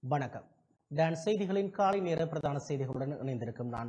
வணக்கம் டான் செய்திகளின் காலை நேர பிரதான செய்திகளுடன் இணைந்திருக்கும் நான்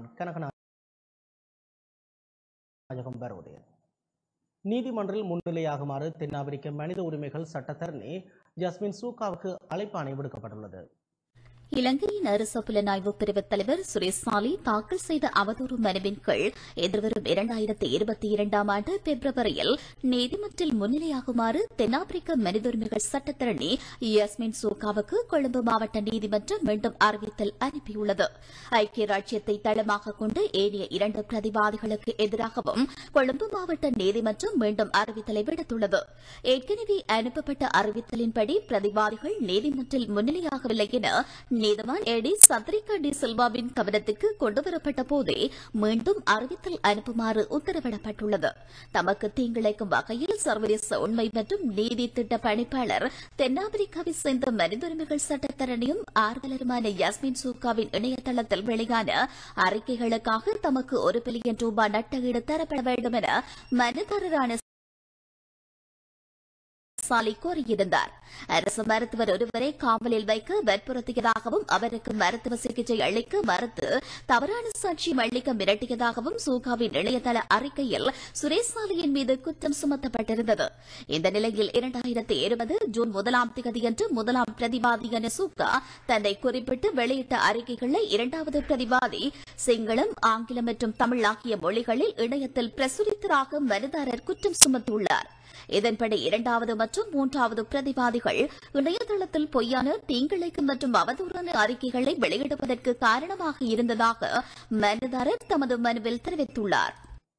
கனகநாயகம் பரோதயன் நீதிமன்றில் முன்னிலையாகுமாறு தென்னாப்பிரிக்க மனித உரிமைகள் சட்டத்தரணி ஜஸ்மின் சூக்காவுக்கு அழைப்பாணை விடுக்கப்பட்டுள்ளது இலங்கையின் அரச புலனாய்வு பிரிவு தலைவர் சுரேஷ் சாலி தாக்கல் செய்த அவதூறு மனுவின் கீழ் எதிர்வரும் இரண்டாயிரத்தி இருபத்தி இரண்டாம் ஆண்டு பிப்ரவரியில் நீதிமன்றில் முன்னிலையாகுமாறு தென்னாப்பிரிக்க மனித உரிமைகள் சட்டத்தரணி யஸ்மின் சூக்காவுக்கு கொழும்பு மாவட்ட நீதிமன்றம் மீண்டும் அறிவித்தல் அனுப்பியுள்ளது ஐக்கிய ராஜ்யத்தை தளமாக கொண்டு ஏனைய இரண்டு பிரதிவாதிகளுக்கு எதிராகவும் கொழும்பு மாவட்ட நீதிமன்றம் மீண்டும் அறிவித்தலை விடுத்துள்ளது ஏற்கனவே அனுப்பப்பட்ட அறிவித்தலின்படி பிரதிவாதிகள் நீதிமன்றில் முன்னிலையாகவில்லை என நீதிவான் எடி சத்ரிகா டி சில்வாவின் கவனத்துக்கு கொண்டுவரப்பட்ட போதே மீண்டும் அறிவித்தல் அனுப்புமாறு உத்தரவிடப்பட்டுள்ளது தமக்கு தீங்கிழைக்கும் வகையில் சர்வதேச உண்மை மற்றும் நீதி திட்ட பணிப்பாளர் தென்னாப்பிரிக்காவை சேர்ந்த மனித உரிமைகள் சட்டத்தரணியும் ஆர்வலருமான யாஸ்மின் சூக்காவின் இணையதளத்தில் வெளியான அறிக்கைகளுக்காக தமக்கு ஒரு பில்லியன் ரூபாய் நட்டஈடு தரப்பட வேண்டும் என மனுதாரரான சாலி கோரியிருந்தார் அரசு மருத்துவர் ஒருவரை காவலில் வைக்க வற்புறுத்தியதாகவும் அவருக்கு மருத்துவ சிகிச்சை அளிக்க மறுத்து தவறான சாட்சியம் அளிக்க மிரட்டியதாகவும் சூகாவின் இணையதள அறிக்கையில் சுரேஷ் சாலியின் மீது குற்றம் சுமத்தப்பட்டிருந்தது இந்த நிலையில் இரண்டாயிரத்தி இருபது ஜூன் முதலாம் தேதியன்று முதலாம் பிரதிவாதியான சூகா தன்னை குறிப்பிட்டு வெளியிட்ட அறிக்கைகளை இரண்டாவது பிரதிவாதி சிங்களம் ஆங்கிலம் மற்றும் தமிழ் ஆகிய மொழிகளில் இணையத்தில் பிரசுரித்ததாக மனுதாரர் குற்றம் சுமத்தியுள்ளார் இதன்படி இரண்டாவது மற்றும் மூன்றாவது பிரதிவாதிகள் இணையதளத்தில் பொய்யான தீங்கிழைக்கும் மற்றும் அவதூறான அறிக்கைகளை வெளியிடுவதற்கு காரணமாக இருந்ததாக மனுதாரர் தமது மனுவில் தெரிவித்துள்ளார்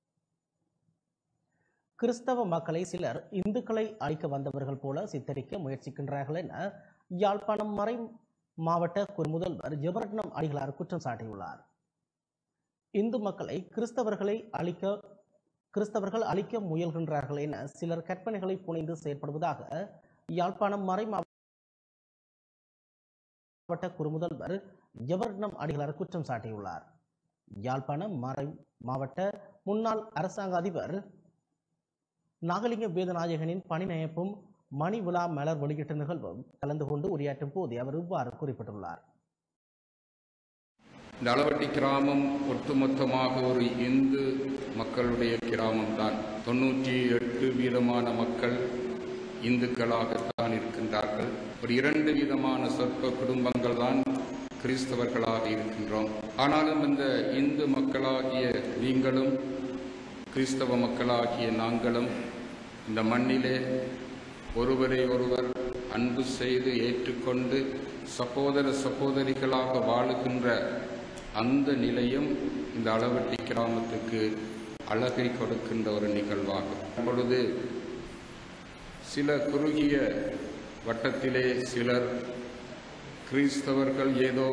கிறிஸ்தவ மக்களை சிலர் இந்துக்களை அழிக்க வந்தவர்கள் போல சித்தரிக்க முயற்சிக்கின்றார்கள் என யாழ்ப்பாணம் மறை மாவட்ட குறுமுதல்வர் ஜெபரட்னம் அடிகளார் குற்றம் சாட்டியுள்ளார் இந்து மக்களை கிறிஸ்தவர்களை அழிக்க கிறிஸ்தவர்கள் அழிக்க முயல்கின்றார்கள் என சிலர் கற்பனைகளை புனைந்து செயற்படுவதாக யாழ்ப்பாணம் மறை மாவட்ட குறுமுதல்வர் ஜெபரட்னம் அடிகளார் குற்றம் சாட்டியுள்ளார் யாழ்ப்பாணம் மறை மாவட்ட முன்னாள் அரசாங்க அதிபர் நாகலிங்க வேதநாயகனின் பணிநயப்பும் மணி விழா மலர் வெளியீட்டு நிகழ்வும் கலந்து கொண்டு உரையாற்றும் போது அவர் இவ்வாறு குறிப்பிட்டுள்ளார் இந்த அளவட்டி கிராமம் ஒட்டுமொத்தமாக ஒரு இந்து மக்களுடைய கிராமம்தான் தொண்ணூற்றி எட்டு வீதமான மக்கள் இந்துக்களாகத்தான் இருக்கின்றார்கள் ஒரு இரண்டு விதமான சொற்ப குடும்பங்கள் தான் கிறிஸ்தவர்களாக இருக்கின்றோம் ஆனாலும் இந்த இந்து மக்களாகிய நீங்களும் கிறிஸ்தவ மக்களாகிய நாங்களும் இந்த மண்ணிலே ஒருவரை ஒருவர் அன்பு செய்து ஏற்றுக்கொண்டு சகோதர சகோதரிகளாக வாழுகின்ற அந்த நிலையும் இந்த அளவட்டி கிராமத்துக்கு அழகை கொடுக்கின்ற ஒரு நிகழ்வாகும் இப்பொழுது சில குறுகிய வட்டத்திலே சிலர் கிறிஸ்தவர்கள் ஏதோ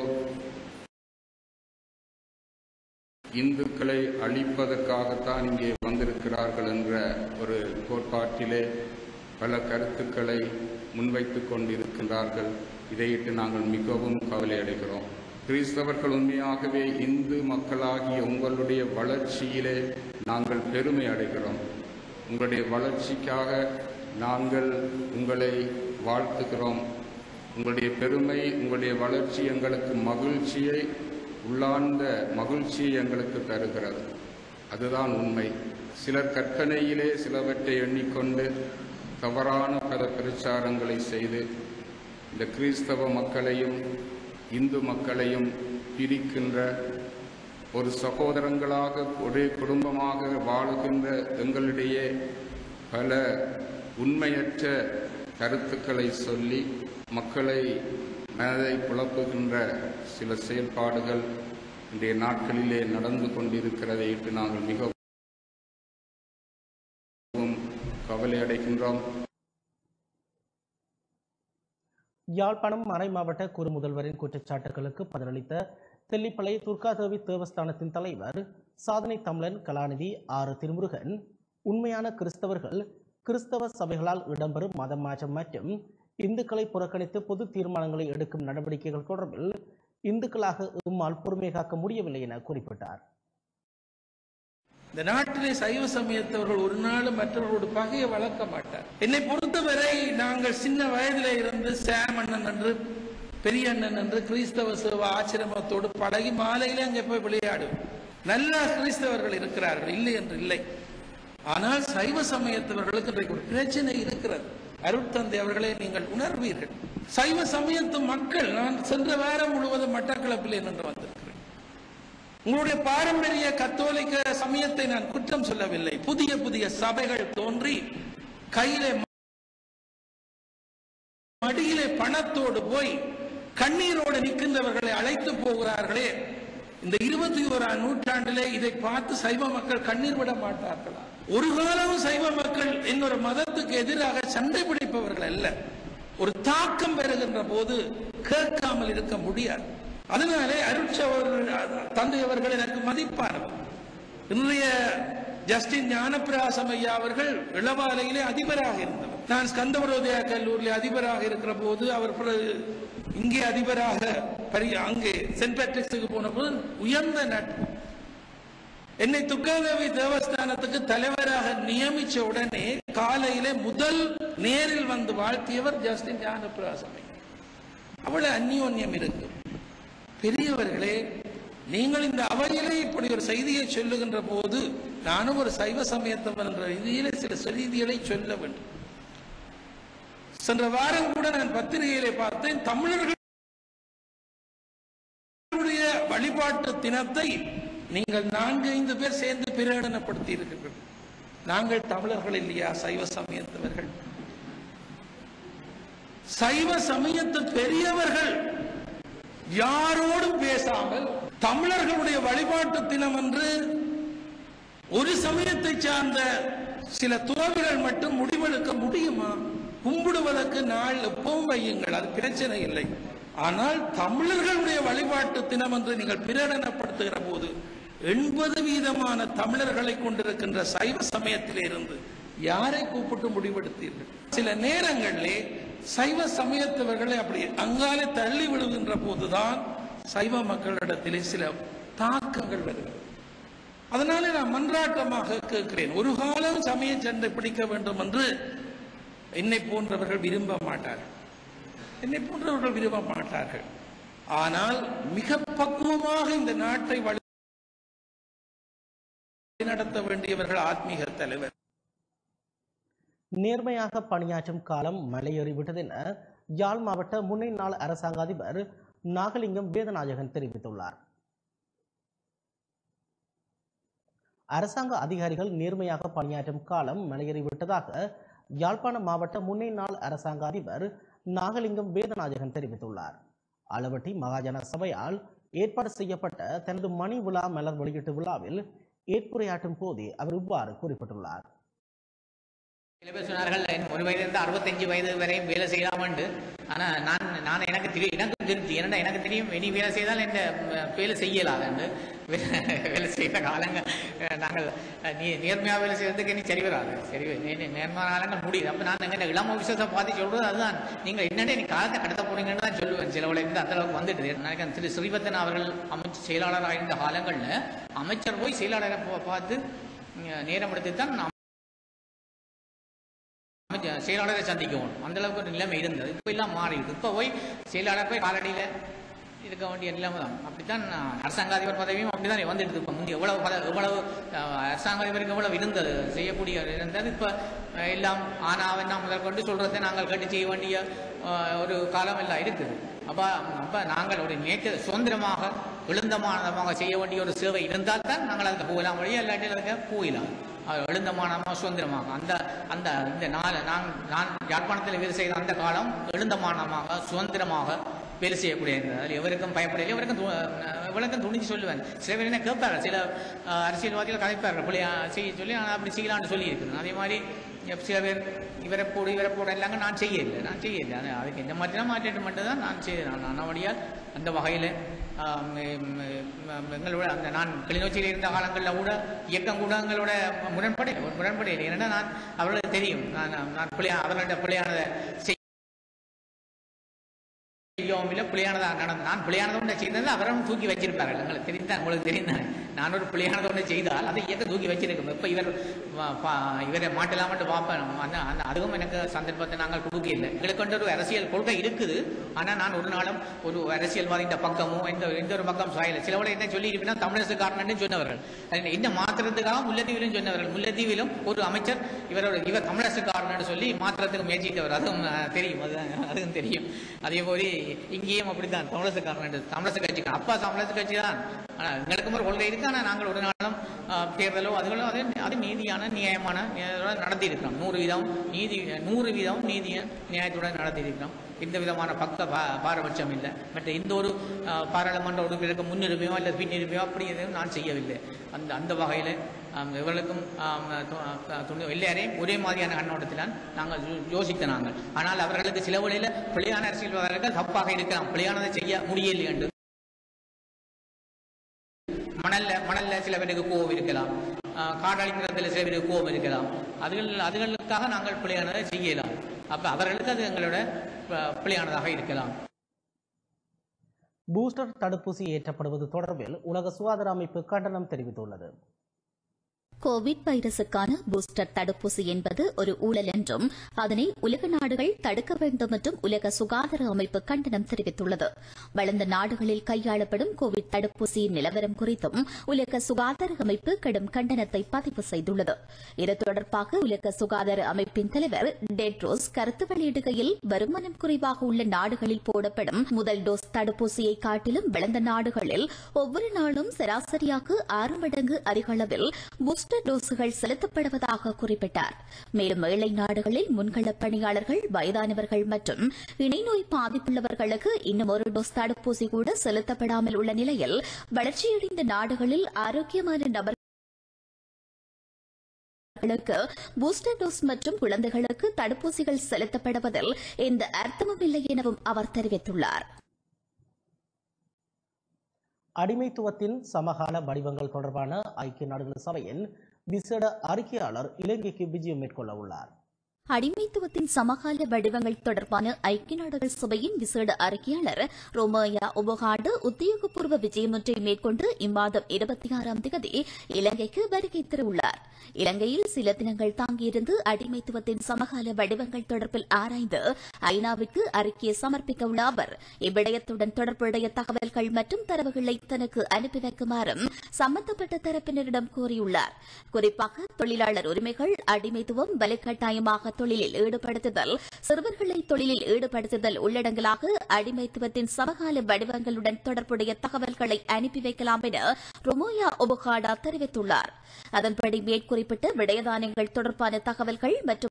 இந்துக்களை அழிப்பதற்காகத்தான் இங்கே வந்திருக்கிறார்கள் என்ற ஒரு கோட்பாட்டிலே பல கருத்துக்களை முன்வைத்துக் கொண்டிருக்கின்றார்கள் இதையிட்டு நாங்கள் மிகவும் கவலை அடைகிறோம் கிறிஸ்தவர்கள் உண்மையாகவே இந்து மக்களாகிய உங்களுடைய வளர்ச்சியிலே நாங்கள் பெருமை அடைகிறோம் உங்களுடைய வளர்ச்சிக்காக நாங்கள் உங்களை வாழ்த்துகிறோம் உங்களுடைய பெருமை உங்களுடைய வளர்ச்சி எங்களுக்கு மகிழ்ச்சியை உள்ளார்ந்த மகிழ்ச்சியை எங்களுக்கு தருகிறது அதுதான் உண்மை சிலர் கற்பனையிலே சிலவற்றை எண்ணிக்கொண்டு தவறான பல பிரச்சாரங்களை செய்து இந்த கிறிஸ்தவ மக்களையும் இந்து மக்களையும் பிரிக்கின்ற ஒரு சகோதரங்களாக ஒரே குடும்பமாக வாழுகின்ற எங்களிடையே பல உண்மையற்ற கருத்துக்களை சொல்லி மக்களை மனதை குழப்புகின்ற சில செயல்பாடுகள் இன்றைய நாட்களிலே நடந்து கொண்டிருக்கிறதை இட்டு நாங்கள் மிகவும் கவலை அடைகின்றோம் யாழ்ப்பாணம் மறை மாவட்ட குறு முதல்வரின் குற்றச்சாட்டுகளுக்கு பதிலளித்த தெல்லிப்பளை துர்காதேவி தேவஸ்தானத்தின் தலைவர் சாதனை தமிழன் கலாநிதி ஆறு திருமுருகன் உண்மையான கிறிஸ்தவர்கள் கிறிஸ்தவ சபைகளால் இடம்பெறும் மதம் மாற்றம் மற்றும் இந்துக்களை புறக்கணித்து பொது தீர்மானங்களை எடுக்கும் நடவடிக்கைகள் தொடர்பில் இந்துக்களாக இம்மால் பொறுமை காக்க முடியவில்லை என குறிப்பிட்டார் இந்த நாட்டிலே சைவ சமயத்தவர்கள் ஒரு நாளும் மற்றவர்களோடு பகையை வளர்க்க மாட்டார் என்னை பொறுத்தவரை நாங்கள் சின்ன வயதிலே இருந்து சாமண்ணன் என்று பெரிய அண்ணன் என்று கிறிஸ்தவ சேவா ஆசிரமத்தோடு பழகி மாலையில அங்கே போய் விளையாடும் நல்ல கிறிஸ்தவர்கள் இருக்கிறார்கள் இல்லை என்று இல்லை ஆனால் சைவ சமயத்தவர்களுக்கு இன்றைக்கு ஒரு பிரச்சனை இருக்கிறது அருட்தந்தை அவர்களே நீங்கள் உணர்வீர்கள் சைவ சமயத்து மக்கள் நான் சென்ற வாரம் முழுவதும் மட்டக்களப்பில் நின்று வந்திருக்கிறேன் உங்களுடைய பாரம்பரிய கத்தோலிக்க சமயத்தை நான் குற்றம் சொல்லவில்லை புதிய புதிய சபைகள் தோன்றி கையிலே மடியிலே பணத்தோடு போய் கண்ணீரோடு நிற்கின்றவர்களை அழைத்து போகிறார்களே இந்த இருபத்தி ஓராம் நூற்றாண்டிலே இதை பார்த்து சைவ மக்கள் கண்ணீர் விட மாட்டார்களா ஒரு காலமும் சைவ மக்கள் இன்னொரு மதத்துக்கு எதிராக சண்டை பிடிப்பவர்கள் அல்ல ஒரு தாக்கம் பெறுகின்ற போது கேட்காமல் இருக்க முடியாது அதனாலே அருட்சவர்கள் தந்தை அவர்கள் எனக்கு மதிப்பார்கள் இன்றைய ஜஸ்டின் ஞானப்பிராசம் ஐயா அவர்கள் இளவாலையிலே அதிபராக இருந்தவர் நான் ஸ்கந்தவரோதயா கல்லூரியில் அதிபராக இருக்கிற போது அவர் பிறகு இங்கே அதிபராக பரி- அங்கே சென்ட் பேட்ரிக்ஸுக்கு போன போது உயர்ந்த நட்பு என்னை துர்காதேவி தேவஸ்தானத்துக்கு தலைவராக நியமிச்ச உடனே காலையிலே முதல் நேரில் வந்து வாழ்த்தியவர் ஜஸ்டின் ஞானப்பிராசம் ஐயா அவ்வளவு அந்யோன்யம் இருக்கு பெரியவர்களே நீங்கள் இந்த அவையிலே இப்படி ஒரு செய்தியை சொல்லுகின்ற போது நானும் ஒரு சைவ சமயத்தவன் என்ற ரீதியிலே சில செய்திகளை சொல்ல வேண்டும் சென்ற வாரம் கூட நான் பத்திரிகையிலே பார்த்தேன் தமிழர்களுடைய வழிபாட்டு தினத்தை நீங்கள் நான்கு ஐந்து பேர் சேர்ந்து பிரகடனப்படுத்தி இருக்கிறீர்கள் நாங்கள் தமிழர்கள் இல்லையா சைவ சமயத்தவர்கள் சைவ சமயத்து பெரியவர்கள் யாரோடும் பேசாமல் தமிழர்களுடைய வழிபாட்டு தினம் என்று ஒரு சமயத்தை சார்ந்த சில துறவிகள் மட்டும் முடிவெடுக்க முடியுமா கும்பிடுவதற்கு நாள் எப்பவும் வையுங்கள் அது பிரச்சனை இல்லை ஆனால் தமிழர்களுடைய வழிபாட்டு தினம் என்று நீங்கள் பிரகடனப்படுத்துகிற போது எண்பது வீதமான தமிழர்களை கொண்டிருக்கின்ற சைவ சமயத்திலே இருந்து யாரை கூப்பிட்டு முடிவெடுத்தீர்கள் சில நேரங்களிலே சைவ சமயத்தவர்களை அப்படி அங்காலே தள்ளி விடுகின்ற போதுதான் சைவ மக்களிடத்திலே சில தாக்கங்கள் வருகிறது அதனாலே நான் மன்றாட்டமாக கேட்கிறேன் ஒரு காலம் சமய சண்டை பிடிக்க வேண்டும் என்று என்னை போன்றவர்கள் விரும்ப மாட்டார்கள் என்னை போன்றவர்கள் விரும்ப மாட்டார்கள் ஆனால் மிக பக்குவமாக இந்த நாட்டை வழி நடத்த வேண்டியவர்கள் ஆத்மீக தலைவர் நேர்மையாக பணியாற்றும் காலம் மலையேறிவிட்டது என யாழ் மாவட்ட முன்னாள் அரசாங்க அதிபர் நாகலிங்கம் வேதநாயகன் தெரிவித்துள்ளார் அரசாங்க அதிகாரிகள் நேர்மையாக பணியாற்றும் காலம் மலையேறிவிட்டதாக யாழ்ப்பாண மாவட்ட முன்னாள் அரசாங்க அதிபர் நாகலிங்கம் வேதநாயகன் தெரிவித்துள்ளார் அளவட்டி மகாஜன சபையால் ஏற்பாடு செய்யப்பட்ட தனது மணி விழா மலர் வெளியீட்டு விழாவில் ஏற்புரையாற்றும் போதே அவர் இவ்வாறு குறிப்பிட்டுள்ளார் சில பேர் சொன்னார்கள் "என் ஒரு வயதிலிருந்து அறுபத்தஞ்சு வயது வரையும் வேலை செய்யலாமண்டு ஆனால் நான் நான் எனக்கு தெரியும் எனக்கு தெரிஞ்சு ஏன்னா எனக்கு தெரியும் இனி வேலை செய்தால் இந்த ம், வேலை செய்யலாது வேலை செய்கிற காலங்கள் அஹ், நாங்கள் அஹ், நீ நேர்மையாக வேலை செய்யறதுக்கு இனி சரி வராது சரி நே- நே- நேர்மையான காலங்கள் முடியுது அப்போ நான் எங்கள் இளம விஷயத்தை பார்த்து சொல்றது அதுதான் நீங்கள் என்னடே நீ காலத்தை கடத்த போறீங்கன்னு தான் சொல்லுவேன் சில இருந்து அந்த அளவுக்கு வந்துட்டு நினைக்கிறேன் திரு ஸ்ரீவத்தன் அவர்கள் அமைச்சு செயலாளராக இருந்த காலங்களில் அமைச்சர் போய் செயலாளரை பா- பார்த்து ம், நேரம் எடுத்து தான் அமைச்சர் செயலாளரை சந்திக்கவும் அந்த அளவுக்கு ஒரு நிலைமை இருந்தது இப்போ எல்லாம் மாறி இருக்கு இப்போ போய் செயலாளர் போய் காலடியில் இருக்க வேண்டிய நிலைமை தான் அப்படித்தான் நான் அரசாங்க அதிபர் பதவியும் அப்படிதான் வந்துட்டு இப்போ முந்தைய எவ்வளவு பல எவ்வளவு அஹ், அரசாங்க அதிபருக்கு எவ்வளவு இருந்தது செய்யக்கூடிய இருந்தது இப்போ அஹ், எல்லாம் ஆனாவென்னா முதல் கொண்டு சொல்றதை நாங்கள் கேட்டு செய்ய வேண்டிய அஹ், ஒரு காலம் எல்லாம் இருக்குது அப்போ அப்போ நாங்கள் ஒரு நேற்று சுதந்திரமாக எழுந்தமானமாக செய்ய வேண்டிய ஒரு சேவை இருந்தால் தான் நாங்கள் அதுக்கு போகலாம் வழியா இல்லாட்டி அதுக்கு போகலாம் அவர் எழுந்தமானமாக சுதந்திரமாக அந்த அந்த இந்த நாள் நான் நான் யாழ்ப்பாணத்தில் வேலை செய்த அந்த காலம் எழுந்தமானமாக சுதந்திரமாக வேலை செய்யக்கூடிய இருந்தது அதில் எவருக்கும் பயப்படலை எவருக்கும் து- அஹ் எவருக்கும் துணிஞ்சு சொல்லுவேன் சில பேர் என்ன கேட்பார்கள் சில அஹ், அரசியல்வாதிகள் கதைப்பார்கள் பிள்ளையா செய்ய சொல்லி நான் அப்படி செய்யலாம்னு சொல்லி இருக்கிறேன் அதே மாதிரி எப் சில பேர் இவரை போடு இவரை போட எல்லாங்க நான் செய்யலை நான் செய்யலை அது அதுக்கு இந்த மாதிரிலாம் மாற்றிட்டு மட்டும் தான் நான் செய்தேன் நான் நல்லபடியாக அந்த வகையில் எங்களோட அந்த நான் கிளிநொச்சியில் இருந்த காலங்களில் கூட இயக்கம் கூட எங்களோட முரண்படை ஒரு முரண்படை இல்லை ஏன்னா நான் அவர்களுக்கு தெரியும் நான் நான் பிள்ளையா அவர்களோட பிள்ளையானதை செய்யவும் இல்லை பிள்ளையானதா நடந்து நான் பிள்ளையானதை ஒன்று செய்தது அவரும் தூக்கி வச்சிருப்பார்கள் எங்களுக்கு தெரியும் உங்களுக்கு தெரியும் தானே நான் ஒரு பிள்ளையானதை ஒன்று செய்தால் அதை இயக்க தூக்கி வச்சிருக்கோம் இப்போ இவர் வ- பா- இவரை மாட்டலாம் மட்டும் பார்ப்பேன் அந்த அந்த அதுவும் எனக்கு சந்தர்ப்பத்தை நாங்கள் கொடுக்கல எங்களுக்கு கொண்ட ஒரு அரசியல் கொள்கை இருக்குது ஆனால் நான் ஒரு நாளும் ஒரு அரசியல்வாதியின் பக்கமோ எந்த எந்த ஒரு பக்கம் சாயல சிலவளை என்ன சொல்லி இருப்பினா தமிழரசுக்காரன் சொன்னவர்கள் அது என்ன மாத்திரத்துக்காக முல்லைத்தீவிலும் சொன்னவர்கள் முல்லைத்தீவிலும் ஒரு அமைச்சர் இவரோட இவர் தமிழரசுக்காரன் சொல்லி மாத்திரத்துக்கு முயற்சித்தவர் அதுவும் அஹ், தெரியும் அது அதுவும் தெரியும் அதே போல இங்கேயும் அப்படித்தான் தமிழரசுக்காரன் தமிழரசு கட்சி அப்பா தமிழரசு கட்சி தான் ஆனால் எங்களுக்கும் ஒரு கொள்கை இருக்கு ஆனால் நாங்கள் ஒரு நாளும் அஹ், தேர்தலோ அதுகளோ அது அது நீதியான நியாயமான நியாயத்தோட நடத்தி இருக்கிறோம் நூறு வீதம் நீதி நூறு வீதம் நீதிய நியாயத்துடன் நடத்தி இருக்கிறோம் எந்த விதமான பக்க பா- பாரபட்சம் இல்லை மற்ற எந்த ஒரு அஹ், பாராளுமன்ற உறுப்பினருக்கு முன்னுரிமையோ அல்லது பின்னுரிமையோ அப்படி எதுவும் நான் செய்யவில்லை அந்த அந்த வகையில் இவர்களுக்கும் ஆம், து- அஹ், துணை எல்லாரையும் ஒரே மாதிரியான கண்ணோட்டத்தில் நாங்கள் யோ- யோசித்த நாங்கள் ஆனால் அவர்களுக்கு சில வழியில் பிழையான அரசியல்வாதிகள் தப்பாக இருக்கலாம் பிழையானதை செய்ய முடியலை என்று மணல்ல மணல்ல சில பேருக்கு கோபம் இருக்கலாம் ஆஹ் காடாளிக்கிறதுல சில பேருக்கு கோபம் இருக்கலாம் அதுகள் அதுகளுக்காக நாங்கள் பிழையானதை செய்யலாம் அப்ப அவர்களுக்கு அது எங்களோட ப- பிழையானதாக இருக்கலாம் பூஸ்டர் தடுப்பூசி ஏற்றப்படுவது தொடர்பில் உலக சுகாதார அமைப்பு கண்டனம் தெரிவித்துள்ளது கோவிட் வைரசுக்கான பூஸ்டர் தடுப்பூசி என்பது ஒரு ஊழல் என்றும் அதனை உலக நாடுகள் தடுக்க வேண்டும் என்றும் உலக சுகாதார அமைப்பு கண்டனம் தெரிவித்துள்ளது வளர்ந்த நாடுகளில் கையாளப்படும் கோவிட் தடுப்பூசியின் நிலவரம் குறித்தும் உலக சுகாதார அமைப்பு கடும் கண்டனத்தை பதிவு செய்துள்ளது இது தொடர்பாக உலக சுகாதார அமைப்பின் தலைவர் டெட்ரோஸ் கருத்து வெளியிடுகையில் வருமானம் குறைவாக உள்ள நாடுகளில் போடப்படும் முதல் டோஸ் தடுப்பூசியை காட்டிலும் வளர்ந்த நாடுகளில் ஒவ்வொரு நாளும் சராசரியாக ஆறு மடங்கு அதிக அளவில் பூஸ்டர் டோஸுகள் செலுத்தப்படுவதாக குறிப்பிட்டார் மேலும் ஏழை நாடுகளில் முன்களப் பணியாளர்கள் வயதானவர்கள் மற்றும் இணைநோய் பாதிப்புள்ளவர்களுக்கு இன்னும் ஒரு டோஸ் தடுப்பூசி கூட செலுத்தப்படாமல் உள்ள நிலையில் வளர்ச்சியடைந்த நாடுகளில் ஆரோக்கியமான நபர் களுக்கு பூஸ்டர் டோஸ் மற்றும் குழந்தைகளுக்கு தடுப்பூசிகள் செலுத்தப்படுவதில் எந்த அர்த்தமும் இல்லை எனவும் அவர் தெரிவித்துள்ளார் அடிமைத்துவத்தின் சமகால வடிவங்கள் தொடர்பான ஐக்கிய நாடுகள் சபையின் விசேட அறிக்கையாளர் இலங்கைக்கு விஜயம் மேற்கொள்ள உள்ளார் அடிமைத்துவத்தின் சமகால வடிவங்கள் தொடர்பான ஐக்கிய நாடுகள் சபையின் விசேட அறிக்கையாளர் ரோமோயா உபகாடு உத்தியோகபூர்வ விஜயம் ஒன்றை மேற்கொண்டு இம்மாதம் இருபத்தி ஆறாம் தேதி இலங்கைக்கு வருகை தரவுள்ளார் இலங்கையில் சில தினங்கள் தாங்கியிருந்து அடிமைத்துவத்தின் சமகால வடிவங்கள் தொடர்பில் ஆராய்ந்து ஐநாவிற்கு அறிக்கையை சமர்ப்பிக்க உள்ள அவர் இவ்விடயத்துடன் தொடர்புடைய தகவல்கள் மற்றும் தரவுகளை தனக்கு அனுப்பி வைக்குமாறும் சம்பந்தப்பட்ட தரப்பினரிடம் கோரியுள்ளார் குறிப்பாக தொழிலாளர் உரிமைகள் அடிமைத்துவம் வலுக்கட்டாயமாக தொழிலில் ஈடுபடுத்துதல் சிறுவர்களை தொழிலில் ஈடுபடுத்துதல் உள்ளடங்கலாக அடிமைத்துவத்தின் சமகால வடிவங்களுடன் தொடர்புடைய தகவல்களை அனுப்பி வைக்கலாம் என ரொமோயா ஒபுகாடா தெரிவித்துள்ளார் அதன்படி மேற்குறிப்பிட்ட விடயதானங்கள் தொடர்பான தகவல்கள் மற்றும்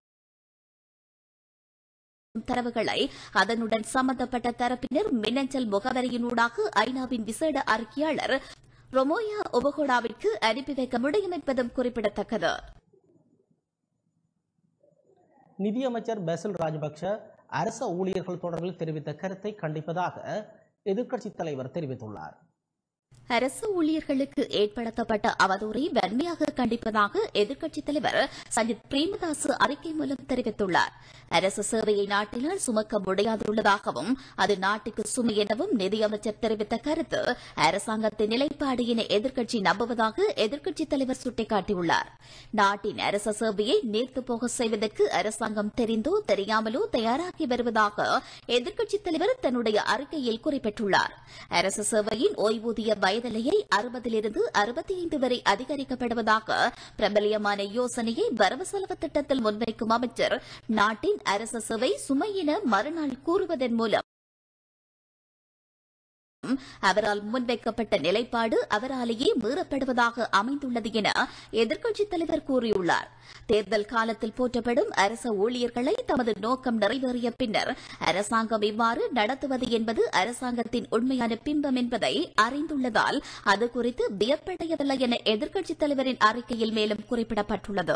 தரவுகளை அதனுடன் சம்பந்தப்பட்ட தரப்பினர் மின்னஞ்சல் முகவரியினூடாக ஐநாவின் விசேட அறிக்கையாளர் ரொமோயா ஒபகோடாவிற்கு அனுப்பி வைக்க முடியும் என்பதும் குறிப்பிடத்தக்கது நிதியமைச்சர் பெசில் ராஜபக்ஷ அரச ஊழியர்கள் தொடர்பில் தெரிவித்த கருத்தை கண்டிப்பதாக எதிர்க்கட்சித் தலைவர் தெரிவித்துள்ளார் அரசு ஊழியர்களுக்கு ஏற்படுத்தப்பட்ட அவதூறை வன்மையாக கண்டிப்பதாக எதிர்க்கட்சித் தலைவர் சஜித் பிரேமதாஸ் அறிக்கை மூலம் தெரிவித்துள்ளார் அரசு சேவையை நாட்டினால் சுமக்க முடியாதுள்ளதாகவும் அது நாட்டுக்கு சுமை எனவும் நிதியமைச்சர் தெரிவித்த கருத்து அரசாங்கத்தின் நிலைப்பாடு என எதிர்க்கட்சி நம்புவதாக எதிர்க்கட்சித் தலைவர் சுட்டிக்காட்டியுள்ளார் நாட்டின் அரச சேவையை நீர்த்து போக செய்வதற்கு அரசாங்கம் தெரிந்தோ தெரியாமலோ தயாராகி வருவதாக எதிர்க்கட்சித் தலைவர் தன்னுடைய அறிக்கையில் குறிப்பிட்டுள்ளார் அரசு சேவையின் ஓய்வூதிய வயதிலையை அறுபதிலிருந்து அறுபத்தி ஐந்து வரை அதிகரிக்கப்படுவதாக பிரபலியமான யோசனையை வரவு செலவு திட்டத்தில் முன்வைக்கும் அமைச்சர் நாட்டின் அரசு சேவை சுமை என மறுநாள் கூறுவதன் மூலம் அவரால் முன்வைக்கப்பட்ட நிலைப்பாடு அவராலேயே மீறப்படுவதாக அமைந்துள்ளது என எதிர்க்கட்சித் தலைவர் கூறியுள்ளார் தேர்தல் காலத்தில் போற்றப்படும் அரச ஊழியர்களை தமது நோக்கம் நிறைவேறிய பின்னர் அரசாங்கம் இவ்வாறு நடத்துவது என்பது அரசாங்கத்தின் உண்மையான பிம்பம் என்பதை அறிந்துள்ளதால் அது குறித்து வியப்படையவில்லை என எதிர்க்கட்சித் தலைவரின் அறிக்கையில் மேலும் குறிப்பிடப்பட்டுள்ளது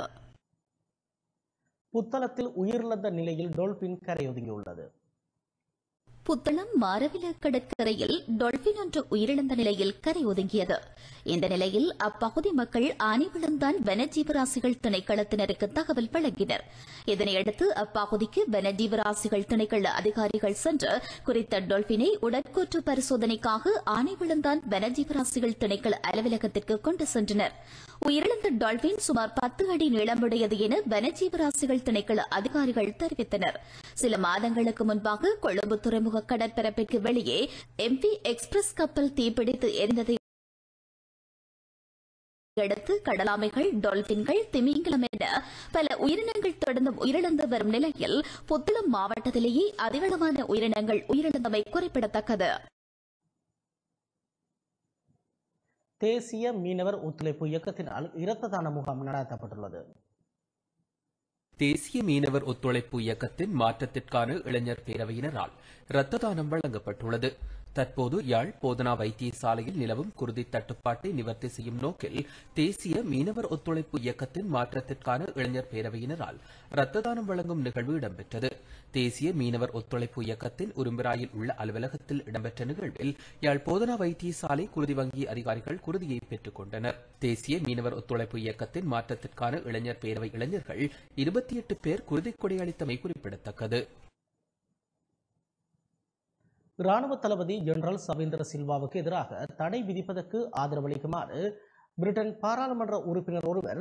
புத்தளத்தில் உயிரிழந்த நிலையில் டோல்பின் கரையொதுங்கியுள்ளது புத்தளம் மாரவில கடற்கரையில் டொல்பின் ஒன்று உயிரிழந்த நிலையில் கரை ஒதுங்கியது இந்த நிலையில் அப்பகுதி மக்கள் ஆனைவிளந்தான் வனஜீவராசிகள் திணைக்களத்தினருக்கு தகவல் வழங்கினர் இதனையடுத்து அப்பகுதிக்கு வனஜீவராசிகள் திணைக்கள அதிகாரிகள் சென்று குறித்த டொல்பினை உடற்கூற்று பரிசோதனைக்காக ஆனைவிளந்தான் வனஜீவராசிகள் திணைக்கள அலுவலகத்திற்கு கொண்டு சென்றனர் உயிரிழந்த டால்பின் சுமார் பத்து அடி நீளமுடையது என வனஜீவராசிகள் திணைக்கள அதிகாரிகள் தெரிவித்தனர் சில மாதங்களுக்கு முன்பாக கொழும்பு துறைமுக கடற்பரப்பிற்கு வெளியே எம்பி எக்ஸ்பிரஸ் கப்பல் தீப்பிடித்து எரிந்ததை அடுத்து கடலாமைகள் டால்பின்கள் திமிங்கலம் என பல உயிரினங்கள் தொடர்ந்து உயிரிழந்து வரும் நிலையில் புத்தளம் மாவட்டத்திலேயே அதிகளவான உயிரினங்கள் உயிரிழந்தமை குறிப்பிடத்தக்கது தேசிய மீனவர் ஒத்துழைப்பு இயக்கத்தினால் இரத்த தான முகாம் நடத்தப்பட்டுள்ளது தேசிய மீனவர் ஒத்துழைப்பு இயக்கத்தின் மாற்றத்திற்கான இளைஞர் பேரவையினரால் இரத்த தானம் வழங்கப்பட்டுள்ளது தற்போது யாழ் போதனா வைத்தியசாலையில் நிலவும் குருதி தட்டுப்பாட்டை நிவர்த்தி செய்யும் நோக்கில் தேசிய மீனவர் ஒத்துழைப்பு இயக்கத்தின் மாற்றத்திற்கான இளைஞர் பேரவையினரால் இரத்த தானம் வழங்கும் நிகழ்வு இடம்பெற்றது தேசிய மீனவர் ஒத்துழைப்பு இயக்கத்தின் உரும்பிராயில் உள்ள அலுவலகத்தில் இடம்பெற்ற நிகழ்வில் யாழ் போதனா வைத்தியசாலை குருதி வங்கி அதிகாரிகள் குருதியை பெற்றுக் கொண்டனர் தேசிய மீனவர் ஒத்துழைப்பு இயக்கத்தின் மாற்றத்திற்கான இளைஞர் பேரவை இளைஞர்கள் இருபத்தி எட்டு பேர் குருதிக் கொடையளித்தமை குறிப்பிடத்தக்கது ராணுவ தளபதி ஜெனரல் சவீந்திர சில்வாவுக்கு எதிராக தடை விதிப்பதற்கு ஆதரவளிக்குமாறு பிரிட்டன் பாராளுமன்ற உறுப்பினர் ஒருவர்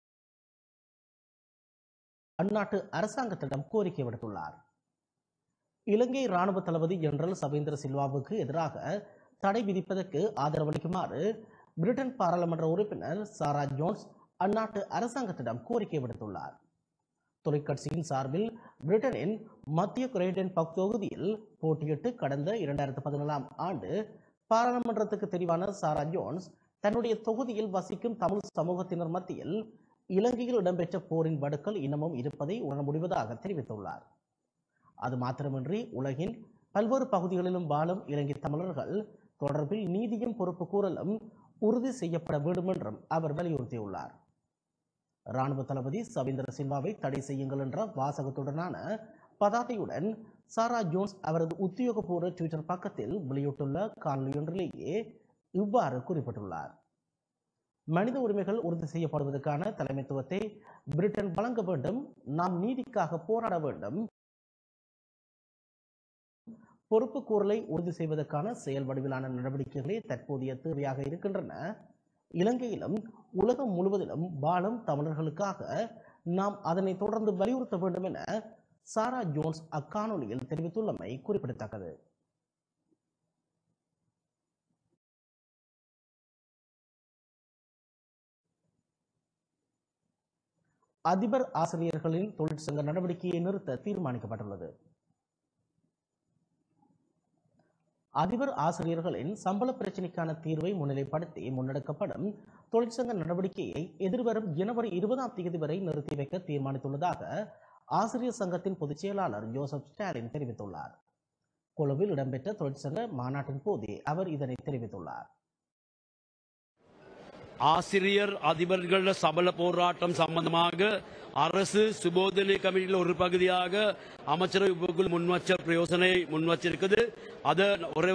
அந்நாட்டு அரசாங்கத்திடம் கோரிக்கை விடுத்துள்ளார் இலங்கை ராணுவ தளபதி ஜெனரல் சவீந்திர சில்வாவுக்கு எதிராக தடை விதிப்பதற்கு ஆதரவளிக்குமாறு பிரிட்டன் பாராளுமன்ற உறுப்பினர் சாரா ஜோன்ஸ் அந்நாட்டு அரசாங்கத்திடம் கோரிக்கை விடுத்துள்ளார் தொலைக்காட்சியின் சார்பில் பிரிட்டனின் மத்திய கிரேட்டன் பக் தொகுதியில் போட்டியிட்டு கடந்த இரண்டாயிரத்து பதினேழாம் ஆண்டு பாராளுமன்றத்துக்கு தெரிவான சாரா ஜோன்ஸ் தன்னுடைய தொகுதியில் வசிக்கும் தமிழ் சமூகத்தினர் மத்தியில் இலங்கையில் இடம்பெற்ற போரின் வடுக்கள் இன்னமும் இருப்பதை உணர முடிவதாக தெரிவித்துள்ளார் அது மாத்திரமின்றி உலகின் பல்வேறு பகுதிகளிலும் வாழும் இலங்கை தமிழர்கள் தொடர்பில் நீதியும் பொறுப்பு கூறலும் உறுதி செய்யப்பட வேண்டும் என்றும் அவர் வலியுறுத்தியுள்ளார் ராணுவ தளபதி சவீந்திர சில்வாவை தடை செய்யுங்கள் என்ற வாசகத்துடனான பதாதையுடன் சாரா ஜோன்ஸ் அவரது உத்தியோகபூர்வ ட்விட்டர் பக்கத்தில் வெளியிட்டுள்ள காணொலியொன்றிலேயே இவ்வாறு குறிப்பிட்டுள்ளார் மனித உரிமைகள் உறுதி செய்யப்படுவதற்கான தலைமைத்துவத்தை பிரிட்டன் வழங்க வேண்டும் நாம் நீதிக்காக போராட வேண்டும் பொறுப்பு கூறலை உறுதி செய்வதற்கான செயல் வடிவிலான நடவடிக்கைகளே தற்போதைய தேவையாக இருக்கின்றன இலங்கையிலும் உலகம் முழுவதிலும் வாழும் தமிழர்களுக்காக நாம் அதனை தொடர்ந்து வலியுறுத்த வேண்டும் என சாரா ஜோன்ஸ் அக்காணொலியில் தெரிவித்துள்ளமை குறிப்பிடத்தக்கது அதிபர் ஆசிரியர்களின் தொழிற்சங்க நடவடிக்கையை நிறுத்த தீர்மானிக்கப்பட்டுள்ளது அதிபர் ஆசிரியர்களின் சம்பள பிரச்சினைக்கான தீர்வை முன்னிலைப்படுத்தி முன்னெடுக்கப்படும் தொழிற்சங்க நடவடிக்கையை எதிர்வரும் ஜனவரி இருபதாம் தேதி வரை நிறுத்தி வைக்க தீர்மானித்துள்ளதாக ஆசிரியர் சங்கத்தின் பொதுச் செயலாளர் ஜோசப் ஸ்டாலின் தெரிவித்துள்ளார் கொழும்பில் இடம்பெற்ற தொழிற்சங்க மாநாட்டின் போதே அவர் இதனை தெரிவித்துள்ளார் ஆசிரியர் அதிபர்கள் சபல போராட்டம் சம்பந்தமாக அரசு சுபோதனை கமிட்டியில் ஒரு பகுதியாக அமைச்சரவை முன்வச்ச பிரயோசனை முன்வச்சிருக்குது அதை ஒரே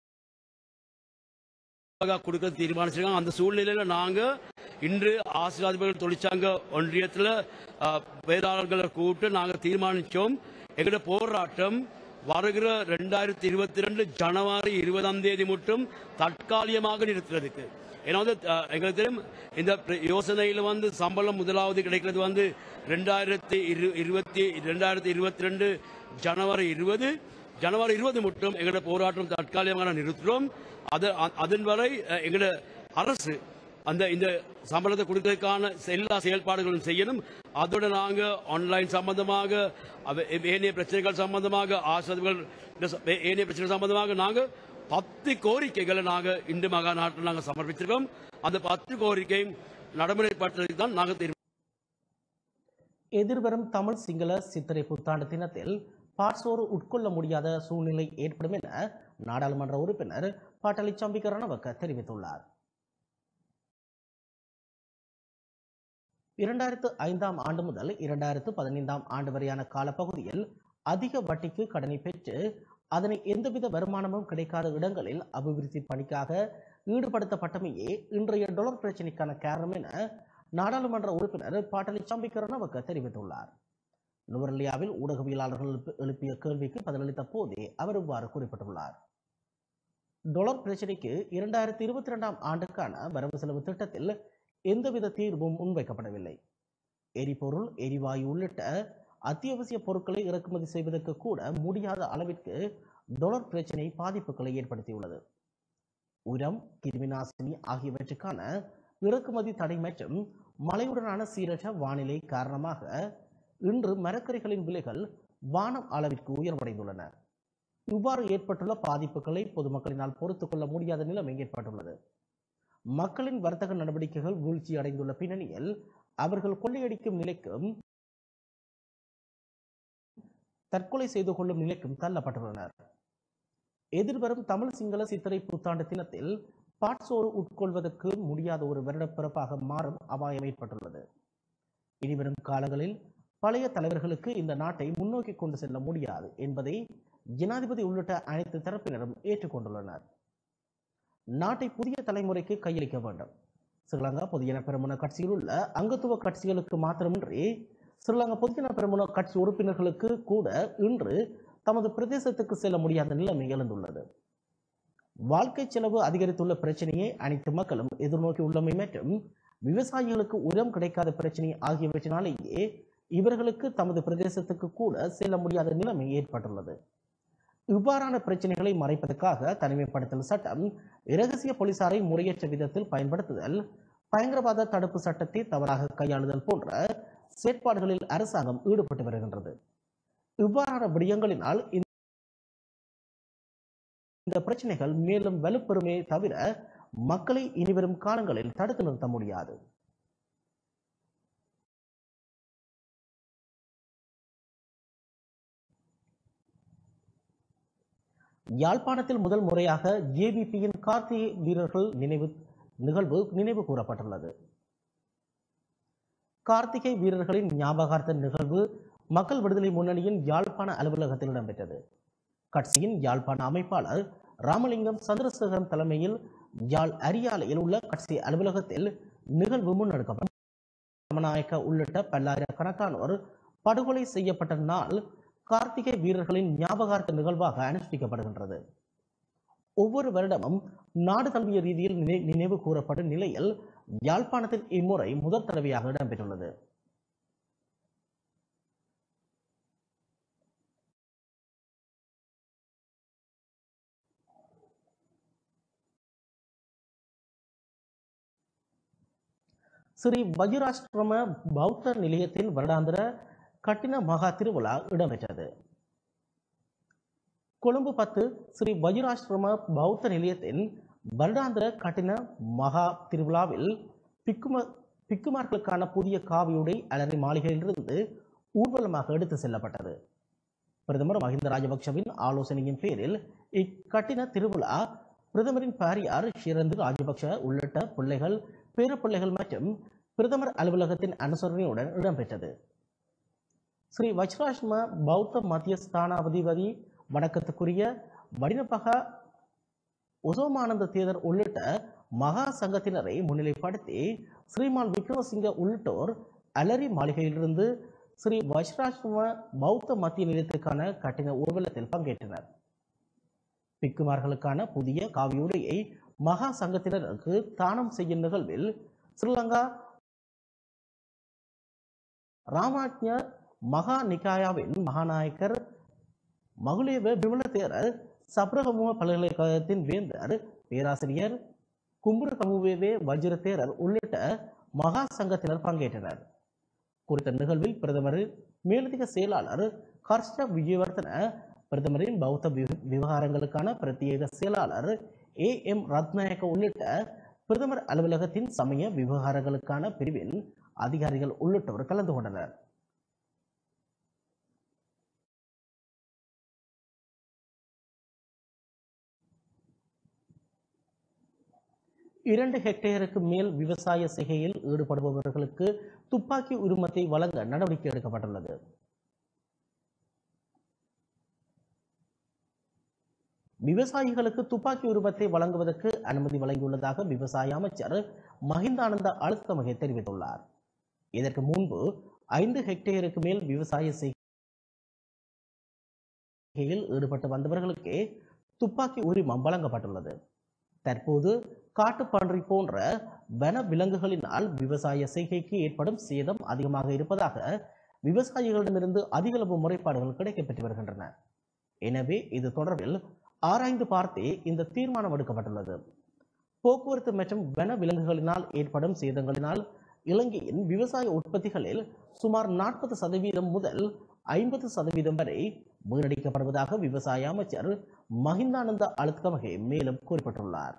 கொடுக்க தீர்மானிச்சிருக்காங்க அந்த சூழ்நிலையில நாங்க இன்று ஆசிரியர் அதிபர்கள் தொழிற்சங்க ஒன்றியத்தில் வேளாளர்களை கூப்பிட்டு நாங்க தீர்மானிச்சோம் எங்களோட போராட்டம் வருகிற ரெண்டாயிரத்தி இருபத்தி ரெண்டு ஜனவரி இருபதாம் தேதி மட்டும் தற்காலிகமாக நிறுத்துறதுக்கு ஏன்னா வந்து அஹ், எங்களுக்கு தெரியும் இந்த பிர- யோசனையில வந்து சம்பளம் முதலாவது கிடைக்கிறது வந்து ரெண்டாயிரத்தி இரு இருபத்தி ரெண்டாயிரத்தி இருபத்தி ரெண்டு ஜனவரி இருபது ஜனவரி இருபது மட்டும் எங்களோட போராட்டம் தற்காலிகமாக நிறுத்துறோம் அது அ- அதன் வரை அஹ், எங்களோட அரசு அந்த இந்த சம்பளத்தை கொடுக்கறதுக்கான எல்லா செயல்பாடுகளும் செய்யணும் அதோட நாங்க ஆன்லைன் சம்பந்தமாக அவ- ஏனைய பிரச்சனைகள் சம்பந்தமாக ஆசிரியர்கள் இந்த ச- ஏ- ஏனைய பிரச்சனைகள் சம்பந்தமாக நாங்க பத்து கோரிக்கைகளை நாங்க இந்து மகாநாட்டில் நாங்க சமர்ப்பிச்சிருக்கோம் அந்த பத்து கோரிக்கையும் நடைமுறைப்படுத்துறதுக்கு தான் நாங்க தீர்மானம் எதிர்வரும் தமிழ் சிங்கள சித்திரை புத்தாண்டு தினத்தில் பாட்சோறு உட்கொள்ள முடியாத சூழ்நிலை ஏற்படும் என நாடாளுமன்ற உறுப்பினர் பாட்டலி சம்பிக்க ரணவக்க தெரிவித்துள்ளார் இரண்டாயிரத்து ஐந்தாம் ஆண்டு முதல் இரண்டாயிரத்து பதினைந்தாம் ஆண்டு வரையான காலப்பகுதியில் அதிக வட்டிக்கு கடனை பெற்று அதனை எந்தவித வருமானமும் கிடைக்காத இடங்களில் அபிவிருத்தி பணிக்காக ஈடுபடுத்தப்பட்டமையே இன்றைய டொலர் பிரச்சினைக்கான காரணம் என நாடாளுமன்ற உறுப்பினர் பாட்டலி சம்பிக்கரணவக்க தெரிவித்துள்ளார் நுவரெலியாவில் ஊடகவியலாளர்கள் எழுப்ப- எழுப்பிய கேள்விக்கு பதிலளித்த போதே அவர் இவ்வாறு குறிப்பிட்டுள்ளார் டொலர் பிரச்சினைக்கு இரண்டாயிரத்தி இருபத்தி இரண்டாம் ஆண்டுக்கான வரவு செலவு திட்டத்தில் எந்தவித தீர்வும் முன்வைக்கப்படவில்லை எரிபொருள் எரிவாயு உள்ளிட்ட அத்தியாவசிய பொருட்களை இறக்குமதி செய்வதற்கு கூட முடியாத அளவிற்கு டொலர் பிரச்சினை பாதிப்புகளை ஏற்படுத்தியுள்ளது உரம் கிருமிநாசினி ஆகியவற்றுக்கான இறக்குமதி தடை மற்றும் மழையுடனான சீரற்ற வானிலை காரணமாக இன்று மரக்கறிகளின் விலைகள் வானம் அளவிற்கு உயர்வடைந்துள்ளன இவ்வாறு ஏற்பட்டுள்ள பாதிப்புகளை பொதுமக்களினால் பொறுத்துக் கொள்ள முடியாத நிலைமை ஏற்பட்டுள்ளது மக்களின் வர்த்தக நடவடிக்கைகள் வீழ்ச்சி அடைந்துள்ள பின்னணியில் அவர்கள் கொள்ளையடிக்கும் நிலைக்கும் தற்கொலை செய்து கொள்ளும் நிலைக்கும் தள்ளப்பட்டுள்ளனர் எதிர்வரும் தமிழ் சிங்கள சித்திரை புத்தாண்டு தினத்தில் பாட்சோறு உட்கொள்வதற்கு முடியாத ஒரு வருடப்பிறப்பாக மாறும் அபாயம் ஏற்பட்டுள்ளது இனிவரும் காலங்களில் பழைய தலைவர்களுக்கு இந்த நாட்டை முன்னோக்கி கொண்டு செல்ல முடியாது என்பதை ஜனாதிபதி உள்ளிட்ட அனைத்து தரப்பினரும் ஏற்றுக்கொண்டுள்ளனர் நாட்டை புதிய தலைமுறைக்கு கையளிக்க வேண்டும் ஸ்ரீலங்கா பொதுஜன பெருமுன கட்சியில் உள்ள அங்கத்துவ கட்சிகளுக்கு மாத்திரமின்றி ஸ்ரீலங்கா பொதுஜன பெருமுன கட்சி உறுப்பினர்களுக்கு கூட இன்று தமது பிரதேசத்துக்கு செல்ல முடியாத நிலைமை எழுந்துள்ளது வாழ்க்கை செலவு அதிகரித்துள்ள பிரச்சனையை அனைத்து மக்களும் எதிர்நோக்கி உள்ளமை மற்றும் விவசாயிகளுக்கு உரம் கிடைக்காத பிரச்சனை ஆகியவற்றினாலேயே இவர்களுக்கு தமது பிரதேசத்துக்கு கூட செல்ல முடியாத நிலைமை ஏற்பட்டுள்ளது இவ்வாறான பிரச்சனைகளை மறைப்பதற்காக தனிமைப்படுத்தல் சட்டம் இரகசிய போலீசாரை முறையற்ற விதத்தில் பயன்படுத்துதல் பயங்கரவாத தடுப்பு சட்டத்தை தவறாக கையாளுதல் போன்ற செயற்பாடுகளில் அரசாங்கம் ஈடுபட்டு வருகின்றது இவ்வாறான விடயங்களினால் இந்த இந்த பிரச்சனைகள் மேலும் வலுப்பெறுமே தவிர மக்களை இனிவரும் காலங்களில் தடுத்து நிறுத்த முடியாது யாழ்ப்பாணத்தில் முதல் முறையாக ஜேவிபியின் கார்த்திகை வீரர்கள் நினைவு நிகழ்வு நினைவு கூறப்பட்டுள்ளது கார்த்திகை வீரர்களின் ஞாபகார்த்த நிகழ்வு மக்கள் விடுதலை முன்னணியின் யாழ்ப்பாண அலுவலகத்தில் இடம்பெற்றது கட்சியின் யாழ்ப்பாண அமைப்பாளர் ராமலிங்கம் சந்திரசேகரன் தலைமையில் யாழ் அரியாலையில் உள்ள கட்சி அலுவலகத்தில் நிகழ்வு முன்னெடுக்கப்பட்டது ராமநாயக்க உள்ளிட்ட பல்லாயிரக்கணக்கானோர் படுகொலை செய்யப்பட்ட நாள் கார்த்திகை வீரர்களின் ஞாபகார்த்த நிகழ்வாக அனுஷ்டிக்கப்படுகின்றது ஒவ்வொரு வருடமும் நாடு தழுவிய ரீதியில் நினை நினைவு கூறப்படும் நிலையில் யாழ்ப்பாணத்தில் இம்முறை முதல் தடவையாக இடம்பெற்றுள்ளது ஸ்ரீ வஜிராஷ்டிரம பௌத்த நிலையத்தின் வருடாந்திர கட்டின மகா திருவிழா இடம்பெற்றது கொழும்பு பத்து ஸ்ரீ வஜிராஷ்டிரம பௌத்த நிலையத்தின் வருடாந்திர கட்டின மகா திருவிழாவில் பிக்கும பிக்குமார்களுக்கான புதிய காவியுடை அலரி மாளிகையிலிருந்து ஊர்வலமாக எடுத்து செல்லப்பட்டது பிரதமர் மஹிந்த ராஜபக்ஷவின் ஆலோசனையின் பேரில் இக்கட்டின திருவிழா பிரதமரின் பாரியார் ஷிரந்து ராஜபக்ஷ உள்ளிட்ட பிள்ளைகள் பேரப்பிள்ளைகள் மற்றும் பிரதமர் அலுவலகத்தின் அனுசரணையுடன் இடம்பெற்றது ஸ்ரீ வஜ்ராஷ்ம பௌத்த மத்திய ஸ்தானாதிபதி வணக்கத்துக்குரிய வடினபக உசோமானந்த தேதர் உள்ளிட்ட மகா சங்கத்தினரை முன்னிலைப்படுத்தி ஸ்ரீமான் விக்ரமசிங்க உள்ளிட்டோர் அலரி மாளிகையிலிருந்து ஸ்ரீ வஜ்ராஷ்ம பௌத்த மத்திய நிலையத்துக்கான கட்டின ஊர்வலத்தில் பங்கேற்றனர் பிக்குமார்களுக்கான புதிய காவியுடையை மகா சங்கத்தினருக்கு தானம் செய்யும் நிகழ்வில் ஸ்ரீலங்கா ராமாஜ்ய மகா நிகாயாவின் மகாநாயக்கர் மகுலேவ விமலதேரர் சப்ரகமுக பல்கலைக்கழகத்தின் வேந்தர் பேராசிரியர் கும்புரகமுவேவே வஜ்ரதேரர் உள்ளிட்ட மகா சங்கத்தினர் பங்கேற்றனர் குறித்த நிகழ்வில் பிரதமர் மேலதிக செயலாளர் ஹர்ஷ விஜயவர்தன பிரதமரின் பௌத்த விவ- விவகாரங்களுக்கான பிரத்யேக செயலாளர் ஏ எம் ரத்நாயக்க உள்ளிட்ட பிரதமர் அலுவலகத்தின் சமய விவகாரங்களுக்கான பிரிவின் அதிகாரிகள் உள்ளிட்டோர் கலந்து கொண்டனர் இரண்டு ஹெக்டேருக்கு மேல் விவசாய செய்கையில் ஈடுபடுபவர்களுக்கு துப்பாக்கி உரிமத்தை வழங்க நடவடிக்கை எடுக்கப்பட்டுள்ளது விவசாயிகளுக்கு துப்பாக்கி உருவத்தை வழங்குவதற்கு அனுமதி வழங்கியுள்ளதாக விவசாய அமைச்சர் மஹிந்தானந்த அழுத்தமகை தெரிவித்துள்ளார் இதற்கு முன்பு ஐந்து ஹெக்டேருக்கு மேல் விவசாய செய்கையில் ஈடுபட்டு வந்தவர்களுக்கே துப்பாக்கி உரிமம் வழங்கப்பட்டுள்ளது தற்போது காட்டுப்பன்றி போன்ற வன விலங்குகளினால் விவசாய செய்கைக்கு ஏற்படும் சேதம் அதிகமாக இருப்பதாக விவசாயிகளிடமிருந்து அதிகளவு முறைப்பாடுகள் கிடைக்கப்பெற்று வருகின்றன எனவே இது தொடர்பில் ஆராய்ந்து பார்த்தே இந்த தீர்மானம் எடுக்கப்பட்டுள்ளது போக்குவரத்து மற்றும் வன விலங்குகளினால் ஏற்படும் சேதங்களினால் இலங்கையின் விவசாய உற்பத்திகளில் சுமார் நாற்பது சதவீதம் முதல் ஐம்பது சதவீதம் வரை வீணடிக்கப்படுவதாக விவசாய அமைச்சர் மஹிந்தானந்த அழுத்கமகே மேலும் குறிப்பிட்டுள்ளார்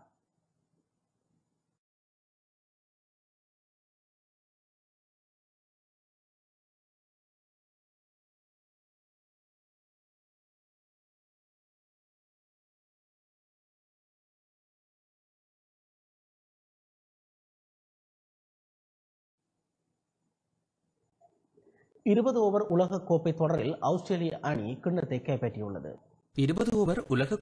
இருபது ஓவர் உலக கோப்பை தொடரில் ஆஸ்திரேலிய அணி கிண்ணத்தை கைப்பற்றியுள்ளது இருபது ஓவர் உலக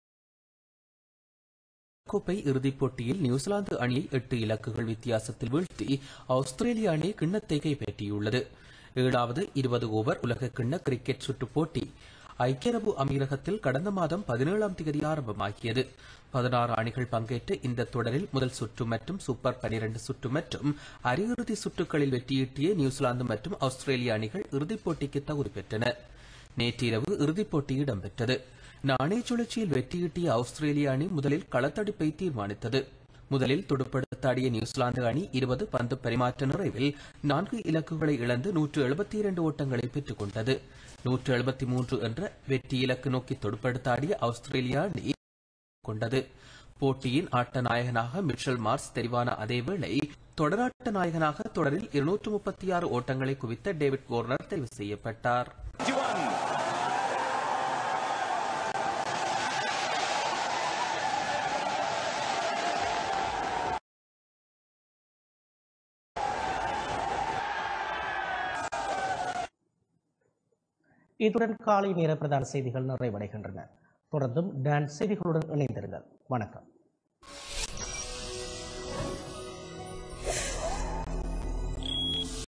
கோப்பை இறுதிப் போட்டியில் நியூசிலாந்து அணியை எட்டு இலக்குகள் வித்தியாசத்தில் வீழ்த்தி ஆஸ்திரேலிய அணி கிண்ணத்தை கைப்பற்றியுள்ளது ஏழாவது இருபது ஓவர் உலக கிண்ண கிரிக்கெட் சுற்றுப் போட்டி ஐக்கிய அரபு அமீரகத்தில் கடந்த மாதம் பதினேழாம் தேதி ஆரம்பமாகியது பதினாறு அணிகள் பங்கேற்ற இந்த தொடரில் முதல் சுற்று மற்றும் சூப்பர் பனிரெண்டு சுற்று மற்றும் அரையிறுதி சுற்றுகளில் வெற்றியீட்டிய நியூசிலாந்து மற்றும் ஆஸ்திரேலிய அணிகள் இறுதிப் போட்டிக்கு தகுதி பெற்றன நேற்றிரவு இறுதிப் போட்டி இடம்பெற்றது நாணய சுழற்சியில் வெற்றியீட்டிய ஆஸ்திரேலிய அணி முதலில் களத்தடுப்பை தீர்மானித்தது முதலில் துடுப்படுத்தாடிய நியூசிலாந்து அணி இருபது பந்து பரிமாற்ற நிறைவில் நான்கு இலக்குகளை இழந்து நூற்று எழுபத்தி இரண்டு ஓட்டங்களை பெற்றுக் கொண்டது நூற்று எழுபத்தி மூன்று என்ற வெற்றி இலக்கு நோக்கி துடுப்படுத்தாடிய ஆஸ்திரேலிய அணி கொண்டது போட்டியின் ஆட்ட நாயகனாக மிச்சல் மார்ஸ் தெரிவான அதேவேளை தொடராட்ட நாயகனாக தொடரில் இருநூற்று முப்பத்தி ஆறு ஓட்டங்களை குவித்த டேவிட் வார்னர் தெரிவு செய்யப்பட்டார் இத்துடன் காலை நேர பிரதான செய்திகள் நிறைவடைகின்றன தொடர்ந்தும் டான்ஸ் செய்திகளுடன் இணைந்திருங்கள் வணக்கம்